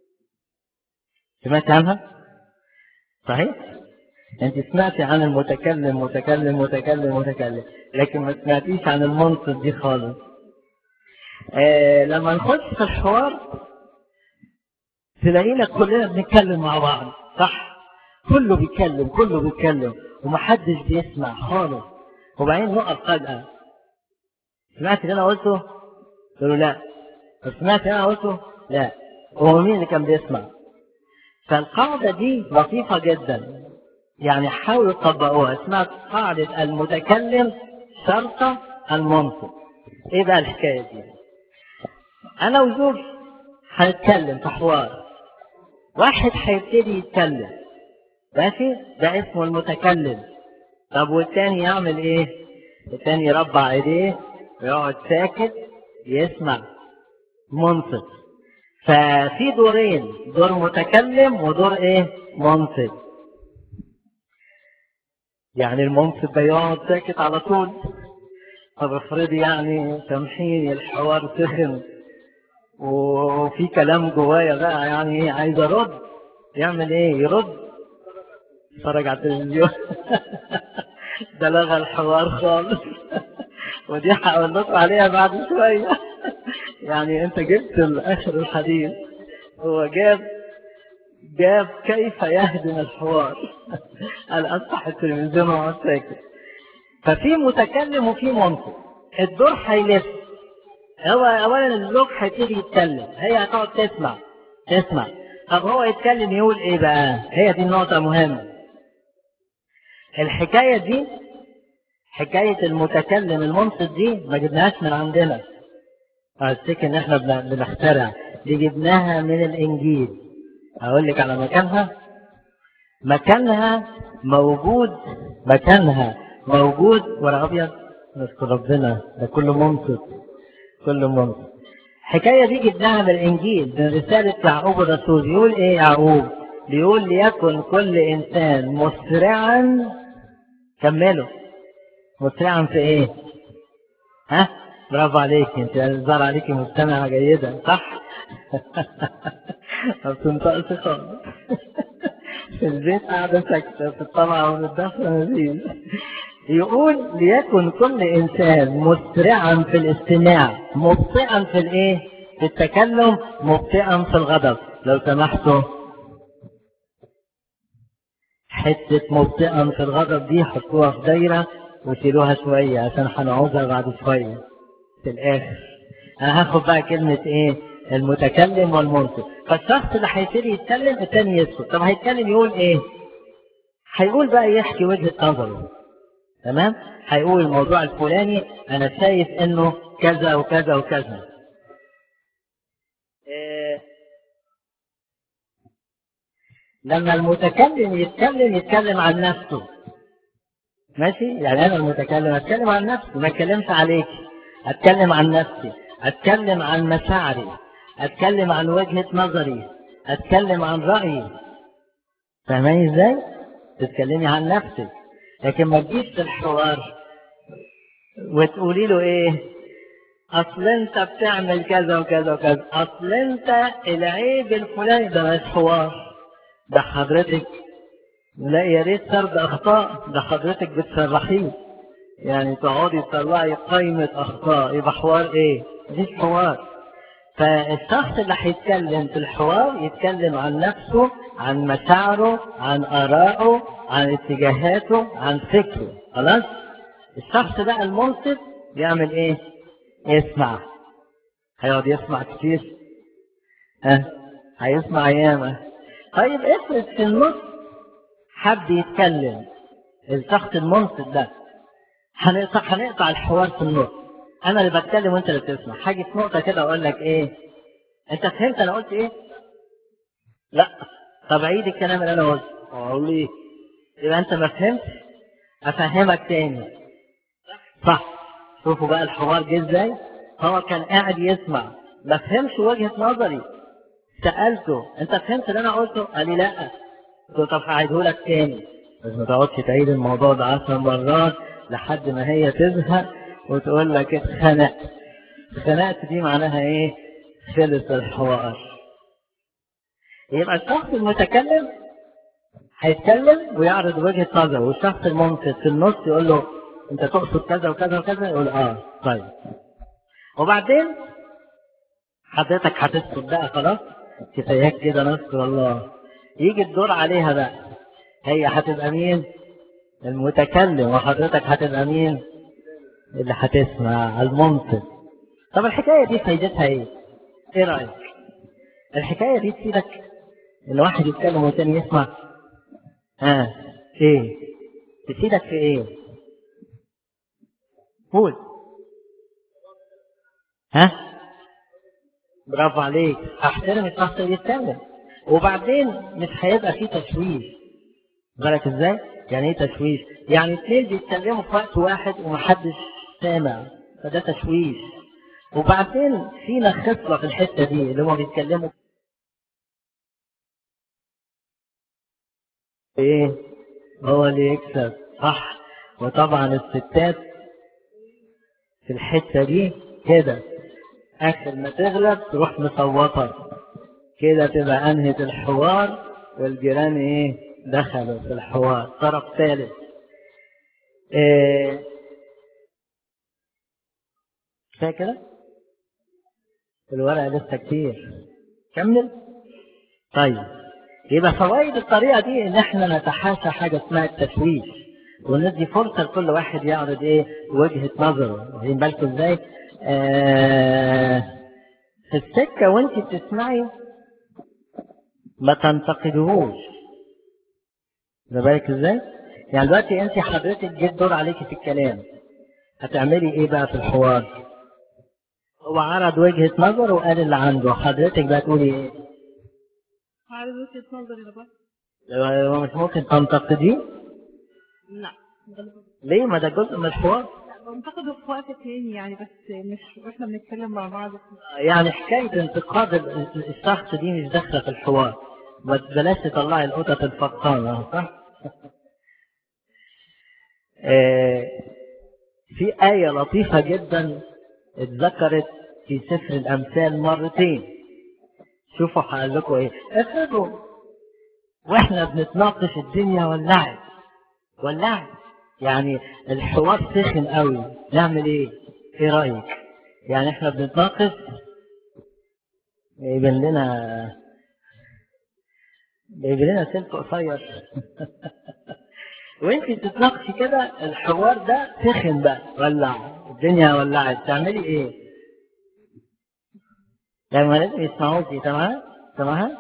سمعت عنها؟ صحيح؟ انت سمعتي عن المتكلم متكلم متكلم متكلم لكن ما سمعتيش عن المنصت دي خالص آه لما نخش في الحوار تلاقينا كلنا بنتكلم مع بعض صح؟ كله بيتكلم كله بيتكلم ومحدش بيسمع خالص وبعدين نقف فجأة سمعت اللي أنا قلته؟ قلت له لا طب سمعت اللي أنا قلته؟ لا هو مين اللي كان بيسمع؟ فالقاعدة دي لطيفة جدا يعني حاولوا تطبقوها اسمها قاعدة المتكلم شرط المنطق ايه بقى الحكاية دي؟ أنا وزوجي هنتكلم في حوار واحد هيبتدي يتكلم ماشي ده اسمه المتكلم طب والتاني يعمل ايه التاني يربع ايديه ويقعد ساكت يسمع منصت ففي دورين دور متكلم ودور ايه منصت يعني المنصت ده يقعد ساكت على طول طب افرضي يعني تمحين الحوار سخن وفي كلام جوايا بقى يعني ايه عايز ارد يعمل ايه يرد اتفرج على التلفزيون ده لغى الحوار خالص ودي هقول لكم عليها بعد شويه يعني انت جبت الاخر الحديث هو جاب جاب كيف يهدم الحوار قال افتح التلفزيون واقعد ساكت ففي متكلم وفي منطق الدور هيلف هو اولا الزوج هيبتدي يتكلم هي هتقعد تسمع تسمع طب هو يتكلم يقول ايه بقى هي دي النقطه مهمه الحكاية دي حكاية المتكلم المنصت دي ما جبناهاش من عندنا أفتكر إن إحنا بنخترع دي جبناها من الإنجيل أقول لك على مكانها مكانها موجود مكانها موجود ورا أبيض نشكر ربنا ده كله منصت كله منصت الحكاية دي جبناها من الإنجيل من رسالة يعقوب الرسول يقول إيه يعقوب؟ بيقول ليكن كل إنسان مسرعا كملوا مسرعا في إيه؟ ها؟ برافو عليك أنت الظاهر عليك مستمعة جيدة صح؟ ما بتنطقش خالص في البيت قاعدة ساكتة في الطلعة والدخلة مفيش يقول ليكن كل إنسان مسرعا في الاستماع مبطئا في الإيه؟ في التكلم مبطئا في الغضب لو سمحتوا حتة مبطئا في الغضب دي حطوها في دايرة وشيلوها شوية عشان هنعوزها بعد شوية في الآخر أنا هاخد بقى كلمة إيه المتكلم والمنطق فالشخص اللي هيبتدي يتكلم التاني يسكت طب هيتكلم يقول إيه هيقول بقى يحكي وجهة نظره تمام هيقول الموضوع الفلاني أنا شايف إنه كذا وكذا وكذا إيه لما المتكلم يتكلم يتكلم عن نفسه ماشي يعني انا المتكلم اتكلم عن نفسي ما اتكلمش عليك اتكلم عن نفسي اتكلم عن مشاعري اتكلم عن وجهة نظري اتكلم عن رأيي فاهماني ازاي تتكلمي عن نفسك لكن ما تجيش في الحوار وتقولي له ايه اصل انت بتعمل كذا وكذا وكذا اصل انت العيب الفلاني ده مش حوار ده حضرتك لا يا ريت سرد اخطاء ده حضرتك بتشرحيه يعني تقعدي تطلعي قائمة اخطاء يبقى حوار ايه مفيش حوار فالشخص اللي هيتكلم في الحوار يتكلم عن نفسه عن مشاعره عن آرائه عن اتجاهاته عن فكره خلاص الشخص بقى المنصف بيعمل ايه يسمع هيقعد يسمع كتير ها هيسمع ياما طيب افرض في النص حد يتكلم الشخص المنصف ده هنقطع هنقطع الحوار في النص انا اللي بتكلم وانت اللي بتسمع حاجه في نقطه كده اقول لك ايه انت فهمت انا قلت ايه لا طب عيد الكلام اللي انا قلته اقول ايه يبقى انت ما فهمتش افهمك تاني صح شوفوا بقى الحوار جه ازاي هو كان قاعد يسمع ما فهمش وجهه نظري سالته انت فهمت اللي انا قلته قال لي لا قلت له طب هعيده لك تاني بس ما تقعدش تعيد الموضوع ده عشر مرات لحد ما هي تزهق وتقول لك اتخنقت اتخنقت دي معناها ايه خلص الحوار يبقى الشخص المتكلم هيتكلم ويعرض وجهة نظره والشخص المنصت في النص يقول له انت تقصد كذا وكذا وكذا يقول اه طيب وبعدين حضرتك هتسكت بقى خلاص كفاياك كده نذكر الله يجي الدور عليها بقى هي هتبقى مين المتكلم وحضرتك هتبقى مين اللي هتسمع المنصت طب الحكايه دي فايدتها ايه ايه رايك الحكايه دي تفيدك ان واحد يتكلم والتاني يسمع ها آه. ايه تفيدك في ايه قول ها برافو عليك هحترم الشخص اللي يتكلم وبعدين مش هيبقى فيه تشويش بالك ازاي يعني ايه تشويش يعني اثنين بيتكلموا في وقت واحد ومحدش سامع فده تشويش وبعدين فينا خصلة في الحتة دي اللي هم بيتكلموا ايه هو اللي يكسب صح وطبعا الستات في الحتة دي كده اخر ما تغلب تروح مصوتة كده تبقى انهت الحوار والجيران ايه دخلوا في الحوار طرف ثالث إيه كفايه كده الورقه لسه كتير كمل طيب يبقى فوائد الطريقه دي ان احنا نتحاشى حاجه اسمها التشويش وندي فرصه لكل واحد يعرض ايه وجهه نظره واخدين بالكم ازاي آه في السكه وانت بتسمعي ما تنتقدهوش واخد بالك ازاي يعني دلوقتي انت حضرتك جيت دور عليكي في الكلام هتعملي ايه بقى في الحوار هو عرض وجهة نظر وقال اللي عنده حضرتك بقى تقولي ايه عارف وجهة نظري دلوقتي هو مش ممكن تنتقديه لا غالبا ليه ما ده جزء من الحوار بنتقده في وقت تاني يعني بس مش واحنا بنتكلم مع بعض يعني حكاية انتقاد ال- الشخص دي مش داخلة في الحوار بس بلاش تطلعي القطط الفطانة صح؟ آه، في آية لطيفة جدا اتذكرت في سفر الأمثال مرتين شوفوا هقول لكم ايه افرضوا واحنا بنتناقش الدنيا ولعت ولعت يعني الحوار سخن قوي نعمل ايه ايه رايك يعني احنا بنتناقش يبين لنا يبين لنا سلك قصير وانت بتتناقشي كده الحوار ده سخن بقى ولع الدنيا ولعت تعملي ايه لما لازم يسمعوكي تمام تمام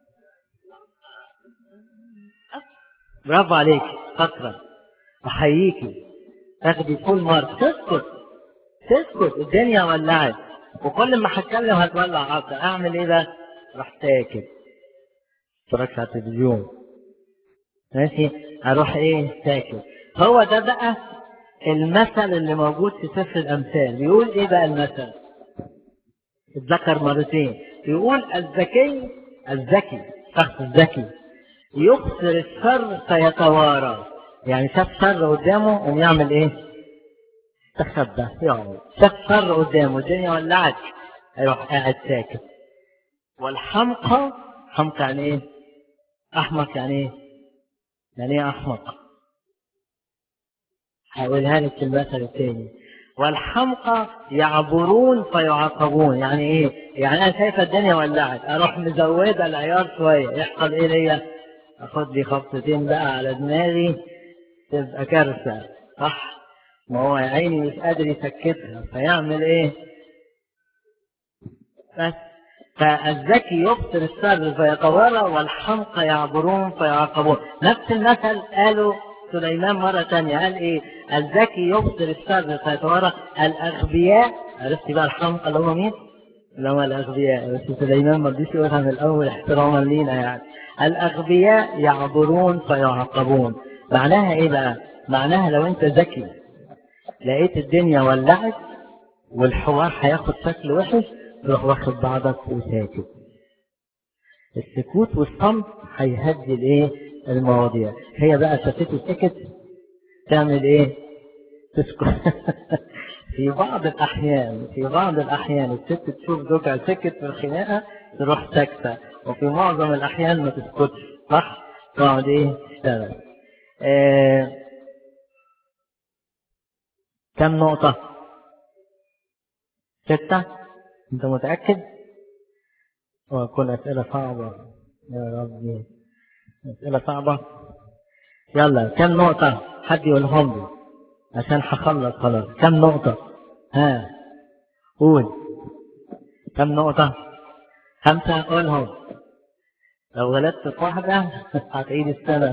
برافو عليك شاطرة احييكي تاخدي فول مارك تسكت تسكت الدنيا ولعت وكل ما هتكلم هتولع اكتر اعمل ايه بقى راح ساكت اتفرجت على التلفزيون ماشي اروح ايه ساكت هو ده بقى المثل اللي موجود في سفر الأمثال بيقول إيه بقى المثل اتذكر مرتين يقول الذكي الذكي الشخص الذكي يبصر الشر فيتوارى يعني شاف شر قدامه قوم يعمل ايه تخبى يقعد شاف شر قدامه الدنيا ولعت هيروح قاعد ساكت والحمقى حمقى يعني ايه احمق يعني ايه يعني ايه احمق هقولها لك في المثل الثاني والحمقى يعبرون فيعاقبون يعني ايه يعني انا شايفه الدنيا ولعت اروح مزوده العيار شويه يحصل ايه ليا اخد لي خبطتين بقى على دماغي تبقى كارثه صح ما هو يا عيني مش قادر يسكتها فيعمل ايه بس فالذكي يبصر الشر فيتوارى والحمقى يعبرون فيعاقبون نفس المثل قاله سليمان مرة تانية قال ايه الذكي يبصر الشر فيتوارى الأغبياء عرفتي بقى الحمقى اللي هم مين؟ اللي هم الأغبياء بس سليمان ما رضيش يقولها من الأول احتراما لينا يعني الأغبياء يعبرون فيعاقبون معناها ايه بقى؟ معناها لو انت ذكي لقيت الدنيا ولعت والحوار هياخد شكل وحش تروح واخد بعضك وساكت السكوت والصمت هيهدي الايه المواضيع هي بقى شافته سكت تعمل ايه تسكت في بعض الاحيان في بعض الاحيان الست تشوف زوجها سكت في الخناقه تروح ساكته وفي معظم الاحيان ما تسكتش صح تقعد ايه تشتغل آه كم نقطة؟ ستة؟ أنت متأكد؟ وكل أسئلة صعبة يا ربي أسئلة صعبة يلا كم نقطة؟ حد يقولهم لي عشان هخلص خلاص كم نقطة؟ ها قول كم نقطة؟ خمسة قولهم لو غلطت في واحدة هتعيد السنة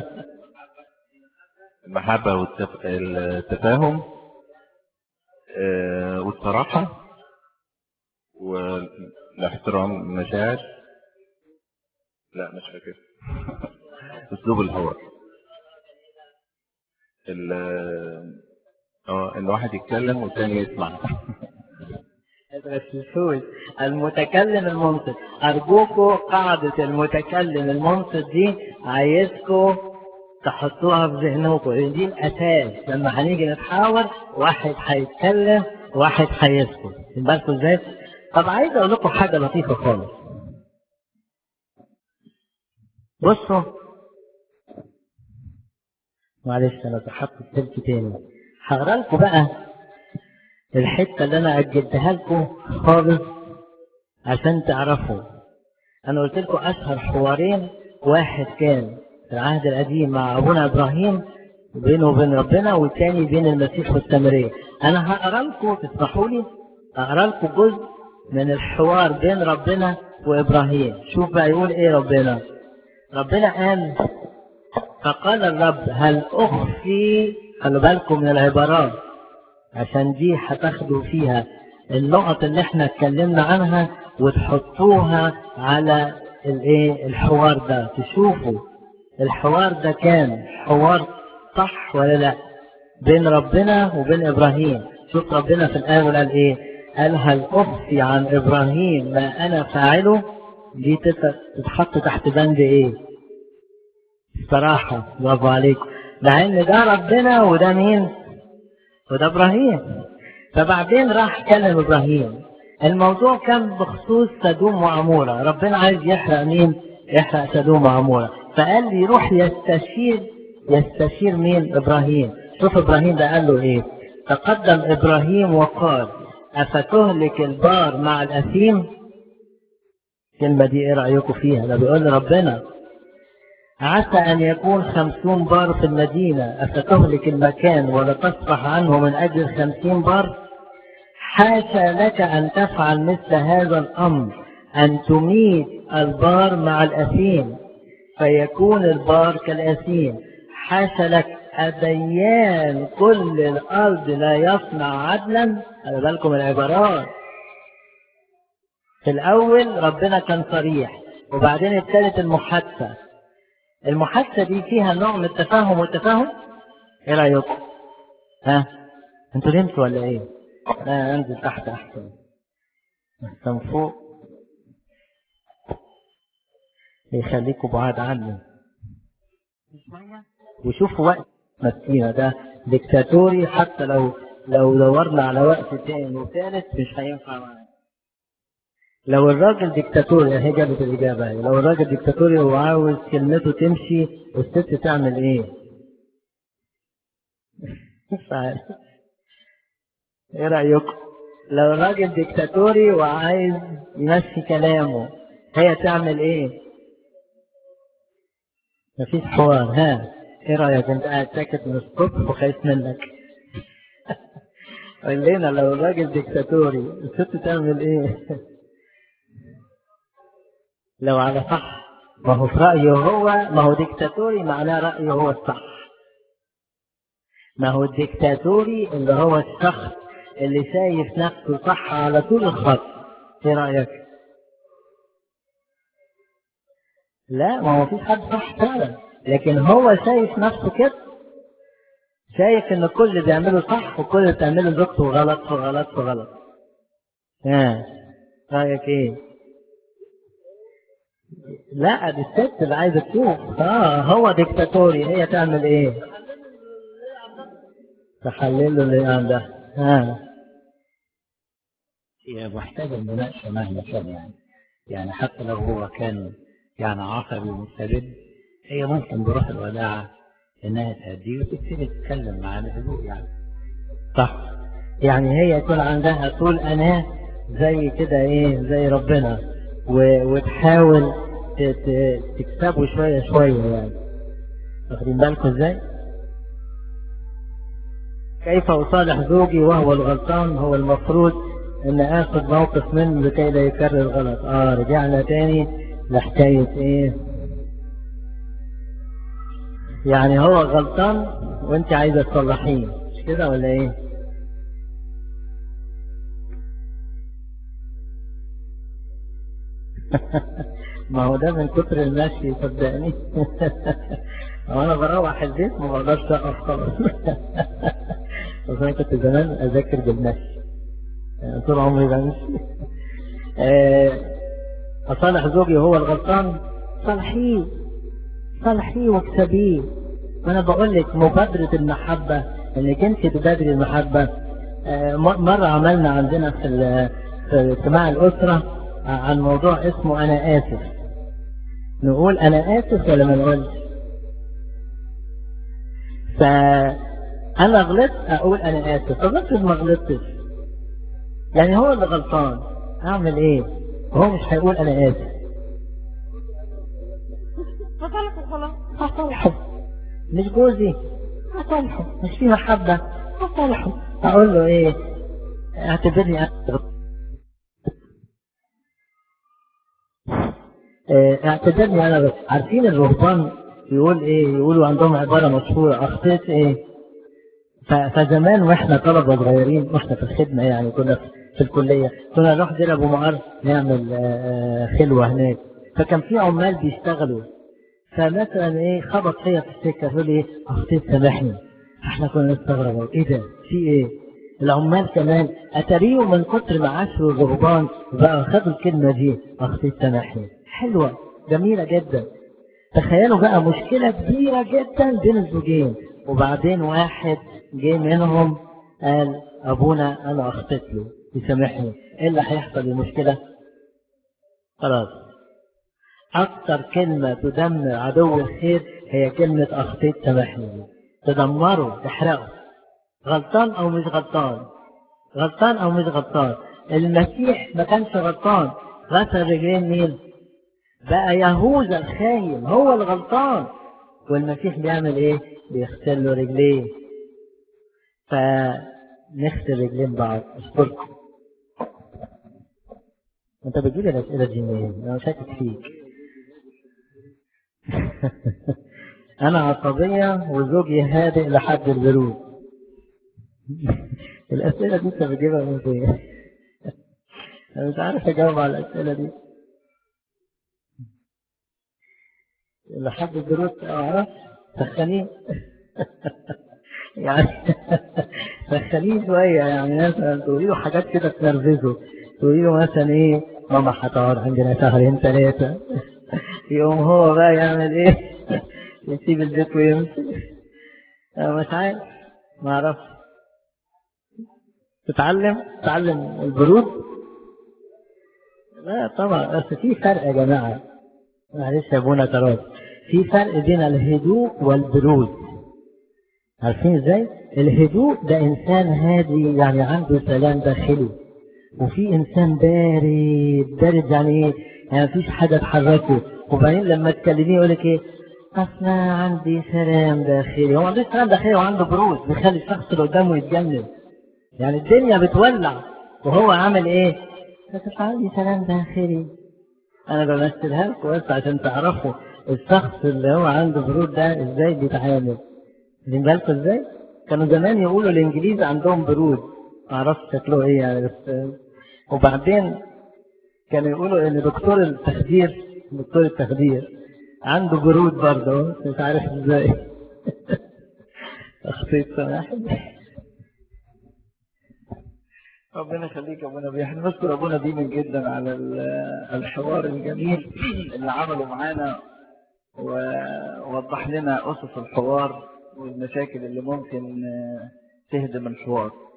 المحبة والتفاهم آه، والصراحة والاحترام المشاعر لا مش فاكر اسلوب الحوار ال- اه ان واحد يتكلم والتاني يسمع الرسول المتكلم المنصت أرجوكوا قاعدة المتكلم المنصت دي عايزكوا تحطوها في ذهنكم لأن دي الأساس لما هنيجي نتحاور واحد هيتكلم واحد هيسكت بالكم ازاي؟ طب عايز أقول لكم حاجة لطيفة خالص بصوا معلش أنا سحبت التلت تاني هقرا لكم بقى الحتة اللي أنا أجلتها لكم خالص عشان تعرفوا أنا قلت لكم أشهر حوارين واحد كان في العهد القديم مع أبونا إبراهيم بينه وبين ربنا والتاني بين المسيح والسامرية أنا هقرا لكم تسمحوا لي أقرا لكم جزء من الحوار بين ربنا وإبراهيم شوف بقى يقول إيه ربنا ربنا قال فقال الرب هل أخفي خلوا بالكم من العبارات عشان دي هتاخدوا فيها النقط اللي احنا اتكلمنا عنها وتحطوها على الايه الحوار ده تشوفوا الحوار ده كان حوار صح ولا لا بين ربنا وبين ابراهيم شوف ربنا في الاول قال ايه قال هل اخفي عن ابراهيم ما انا فاعله دي تت- تتحط تحت بند ايه الصراحه برافو عليكم مع ان ده ربنا وده مين وده ابراهيم فبعدين راح كلم ابراهيم الموضوع كان بخصوص سدوم وعموره ربنا عايز يحرق مين يحرق سدوم وعموره فقال لي روح يستشير يستشير مين ابراهيم شوف ابراهيم ده قال له ايه تقدم ابراهيم وقال افتهلك البار مع الاثيم الكلمه دي ايه رايكم فيها ده بيقول ربنا عسى أن يكون خمسون بار في المدينة أفتهلك المكان ولا تصفح عنه من أجل خمسين بار حاشا لك أن تفعل مثل هذا الأمر أن تميت البار مع الأثيم فيكون البار كالأثيم حاشا لك أديان كل الأرض لا يصنع عدلا خلي بالكم العبارات في الأول ربنا كان صريح وبعدين ابتدت المحادثة المحادثة دي فيها نوع من التفاهم والتفاهم ايه رأيكم ها انتوا نمتوا ولا ايه لا انزل تحت احسن بس من فوق يخليكوا بعاد عني وشوفوا وقت مسكينة ده ديكتاتوري حتى لو لو دورنا على وقت تاني وثالث مش هينفع معانا لو الراجل ديكتاتوري هي جابت الإجابة هي. لو الراجل ديكتاتوري وعاوز كلمته تمشي الست تعمل إيه؟ مش عارف إيه رأيكم؟ لو الراجل ديكتاتوري وعايز يمشي كلامه هي تعمل إيه؟ مفيش حوار ها إيه رأيك أنت قاعد ساكت من الصبح وخايف منك قول لنا لو الراجل ديكتاتوري الست تعمل إيه؟ لو على صح ما هو في رأيه هو ما هو ديكتاتوري معناه رأيه هو الصح ما هو الديكتاتوري اللي هو الشخص اللي شايف نفسه صح على طول الخط ايه رأيك لا ما هو فيش حد صح فعلا لكن هو شايف نفسه كده شايف ان كل اللي بيعمله صح وكل اللي بتعمله زوجته غلط وغلط وغلط ها رأيك ايه لا دي الست اللي عايزه تشوف اه هو ديكتاتوري هي تعمل ايه تحلله اللي عندها ها هي محتاجة المناقشة مهما كان يعني يعني حتى لو هو كان يعني عصبي ومستبد هي ممكن بروح الوداعة إنها تهديه وتبتدي تتكلم معاه بهدوء يعني صح يعني هي يكون عندها طول أناة زي كده إيه زي ربنا و... وتحاول ت... ت... تكسبه شوية شوية يعني واخدين بالكم إزاي؟ كيف أصالح زوجي وهو الغلطان هو المفروض إن آخذ موقف منه لكي لا يكرر الغلط آه رجعنا تاني لحكاية إيه يعني هو غلطان وانت عايزة تصلحيه مش كده ولا ايه ما هو ده من كتر المشي صدقني هو انا بروح البيت ما بقدرش اقف خالص بس انا كنت زمان اذاكر بالمشي يعني طول عمري بمشي اصالح زوجي وهو الغلطان صالحيه صالحيه واكسبيه وانا بقول لك مبادرة المحبة انك انت تبادري المحبة مرة عملنا عندنا في في اجتماع الاسرة عن موضوع اسمه انا اسف نقول انا اسف ولا ما نقولش فانا غلطت اقول انا اسف طب افرض ما غلطتش يعني هو اللي غلطان اعمل ايه هو مش هيقول انا اسف فصلحوا خلاص هصالحه مش جوزي هصالحه مش في محبة هصالحه اقول له ايه اعتبرني أنا اعتبرني انا عارفين الرهبان يقول ايه يقولوا عندهم عبارة مشهورة اخطيت ايه فزمان واحنا طلبة صغيرين واحنا في الخدمة يعني كنا في الكلية كنا نروح دير ابو معار نعمل خلوة هناك فكان في عمال بيشتغلوا فمثلا ايه خبط فيا في السكة يقول ايه اخطيت سامحني احنا كنا نستغرب ايه ده في ايه العمال كمان اتاريوا من كتر ما عاشروا الرهبان بقى خدوا الكلمة دي اخطيت سامحني حلوة جميلة جدا تخيلوا بقى مشكلة كبيرة جدا بين الزوجين وبعدين واحد جه منهم قال ابونا انا اخطيت له يسامحني ايه اللي هيحصل المشكلة خلاص اكتر كلمة تدمر عدو الخير هي كلمة اخطيت سامحني تدمره تحرقه غلطان او مش غلطان غلطان او مش غلطان المسيح ما كانش غلطان غسل رجلين مين بقى يهوذا الخاين هو الغلطان والمسيح بيعمل ايه بيغسل له رجليه فنغسل رجلين بعض اشكركم انت بتجيب الاسئله دي منين انا شاكك فيك انا عصبيه وزوجي هادئ لحد البرود الاسئله دي انت بتجيبها من فين انا مش عارف اجاوب على الاسئله دي لحد الدروس اعرف سخنين يعني فخليه شوية يعني مثلا تقولي له حاجات كده تنرفزه تقولي له مثلا ايه ماما هتقعد عندنا شهرين ثلاثة يقوم هو بقى يعمل ايه يسيب البيت ويمشي أنا مش عارف ما اعرفش تتعلم تتعلم البرود لا طبعا بس في فرق يا جماعة معلش يا ابونا تراث في فرق بين الهدوء والبرود عارفين ازاي الهدوء ده انسان هادي يعني عنده سلام داخلي وفي انسان بارد بارد يعني ايه يعني مفيش حاجه تحركه وبعدين لما تكلميه يقول لك ايه اصل أنا عندي سلام داخلي هو ما عندوش سلام داخلي وعنده برود بيخلي الشخص اللي قدامه يتجنن يعني الدنيا بتولع وهو عامل ايه بس عندي سلام داخلي انا بمثلها لكم بس عشان تعرفوا الشخص اللي هو عنده برود ده ازاي بيتعامل واخدين بالكم ازاي؟ كانوا زمان يقولوا الانجليز عندهم برود معرفش شكله ايه يعني بس وبعدين كانوا يقولوا ان دكتور التخدير دكتور التخدير عنده برود برضه مش عارف ازاي اخطيت سامحني ربنا يخليك يا ابونا بيه احنا نشكر ابونا ديما جدا على ال- الحوار الجميل اللي عمله معانا ووضح لنا اسس الحوار والمشاكل اللي ممكن آه، تهدم الحوار